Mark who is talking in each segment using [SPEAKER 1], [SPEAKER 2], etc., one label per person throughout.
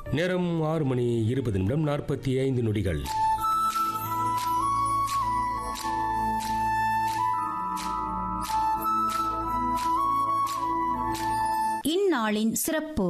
[SPEAKER 1] நேரம் ஆறு மணி இருபது நிமிடம் நாற்பத்தி ஐந்து நொடிகள்
[SPEAKER 2] இந்நாளின் சிறப்பு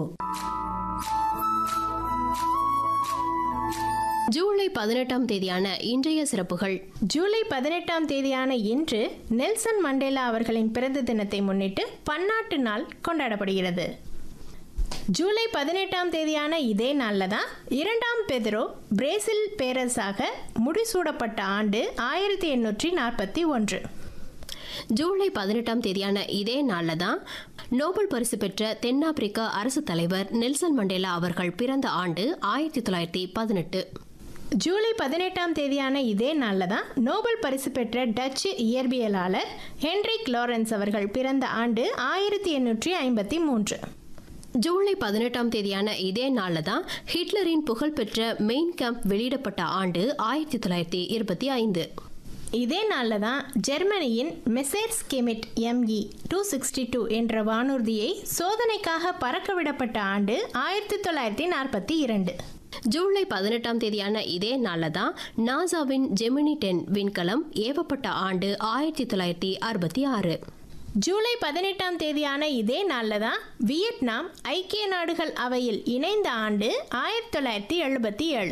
[SPEAKER 3] ஜூலை பதினெட்டாம் தேதியான இன்றைய சிறப்புகள்
[SPEAKER 4] ஜூலை பதினெட்டாம் தேதியான இன்று நெல்சன் மண்டேலா அவர்களின் பிறந்த தினத்தை முன்னிட்டு பன்னாட்டு நாள் கொண்டாடப்படுகிறது ஜூலை பதினெட்டாம் தேதியான இதே நாளில் தான் இரண்டாம் பெதரோ பிரேசில் பேரரசாக முடிசூடப்பட்ட ஆண்டு ஆயிரத்தி எண்ணூற்றி நாற்பத்தி ஒன்று
[SPEAKER 3] ஜூலை பதினெட்டாம் தேதியான இதே நாளில் தான் நோபல் பரிசு பெற்ற தென்னாப்பிரிக்க அரசு தலைவர் நெல்சன் மண்டேலா அவர்கள் பிறந்த ஆண்டு ஆயிரத்தி தொள்ளாயிரத்தி பதினெட்டு
[SPEAKER 4] ஜூலை பதினெட்டாம் தேதியான இதே நாளில் தான் நோபல் பரிசு பெற்ற டச்சு இயற்பியலாளர் ஹென்ரிக் லாரன்ஸ் அவர்கள் பிறந்த ஆண்டு ஆயிரத்தி எண்ணூற்றி ஐம்பத்தி மூன்று
[SPEAKER 3] ஜூலை பதினெட்டாம் தேதியான இதே நாளில் தான் ஹிட்லரின் புகழ்பெற்ற மெயின் கேம்ப் வெளியிடப்பட்ட ஆண்டு ஆயிரத்தி தொள்ளாயிரத்தி இருபத்தி ஐந்து
[SPEAKER 4] இதே நாளில் தான் ஜெர்மனியின் Messerschmitt M E two sixty two என்ற வானூர்தியை சோதனைக்காக பறக்கவிடப்பட்ட ஆண்டு ஆயிரத்தி தொள்ளாயிரத்தி நாற்பத்தி இரண்டு
[SPEAKER 3] ஜூலை பதினெட்டாம் தேதியான இதே நாளில் தான் நாசாவின் ஜெமினி டென் விண்கலம் ஏவப்பட்ட ஆண்டு ஆயிரத்தி தொள்ளாயிரத்தி அறுபத்தி ஆறு
[SPEAKER 4] ஜூலை பதினெட்டாம் தேதியான இதே நாளில் தான் வியட்நாம் ஐக்கிய நாடுகள் அவையில் இணைந்த ஆண்டு ஆயிரத்தி தொள்ளாயிரத்தி எழுபத்தி ஏழு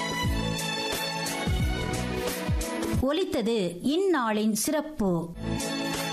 [SPEAKER 2] ஒலித்தது இந்நாளின் சிறப்பு